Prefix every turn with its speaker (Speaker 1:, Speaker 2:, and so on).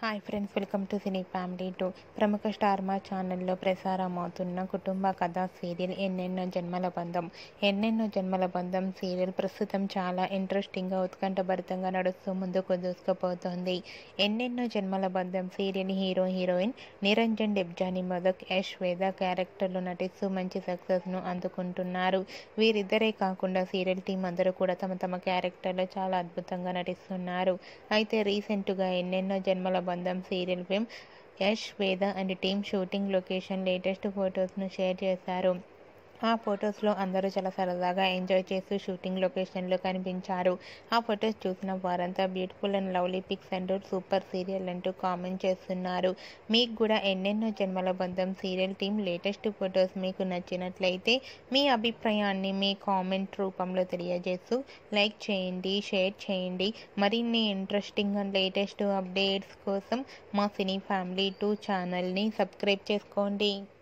Speaker 1: hi friends welcome to cine family too ప్రముఖ star Maa ఛానల్లో ప్రసారం అవుతున్న కుటుంబ కథ సీరియల్ ఎన్నెన్నో జన్మల బంధం ఎన్నెన్నో జన్మల బంధం సీరియల్ ప్రస్తుతం చాలా ఇంట్రెస్టింగ్గా ఉత్కంఠభరితంగా నడుస్తూ ముందుకు దూసుకుపోతోంది ఎన్నెన్నో జన్మల బంధం serial hero heroine Niranjan Debjani Modak Yash Veda క్యారెక్టర్లు నటిస్తూ మంచి సక్సెస్ను అందుకుంటున్నారు వీరిద్దరే కాకుండా సీరియల్ టీం అందరూ కూడా తమ తమ క్యారెక్టర్లో చాలా అద్భుతంగా నటిస్తున్నారు అయితే రీసెంట్గా ఎన్నెన్నో జన్మల బంధం serial film Yash Veda and team shooting location latest ఫొటోస్ను షేర్ చేశారు ఆ ఫొటోస్లో అందరూ చాలా సరదాగా ఎంజాయ్ చేస్తూ షూటింగ్ లొకేషన్లో కనిపించారు ఆ ఫొటోస్ చూసిన వారంతా beautiful and lovely pics and super serial అంటూ కామెంట్ చేస్తున్నారు మీకు కూడా ఎన్నెన్నో జన్మల బంధం సీరియల్ టీం లేటెస్ట్ ఫొటోస్ మీకు నచ్చినట్లయితే మీ అభిప్రాయాన్ని మీ కామెంట్ రూపంలో తెలియజేస్తూ లైక్ చేయండి షేర్ చేయండి మరిన్ని ఇంట్రెస్టింగ్ అండ్ లేటెస్ట్ అప్డేట్స్ కోసం మా సినీ ఫ్యామిలీ టూ ఛానల్ని సబ్స్క్రైబ్ చేసుకోండి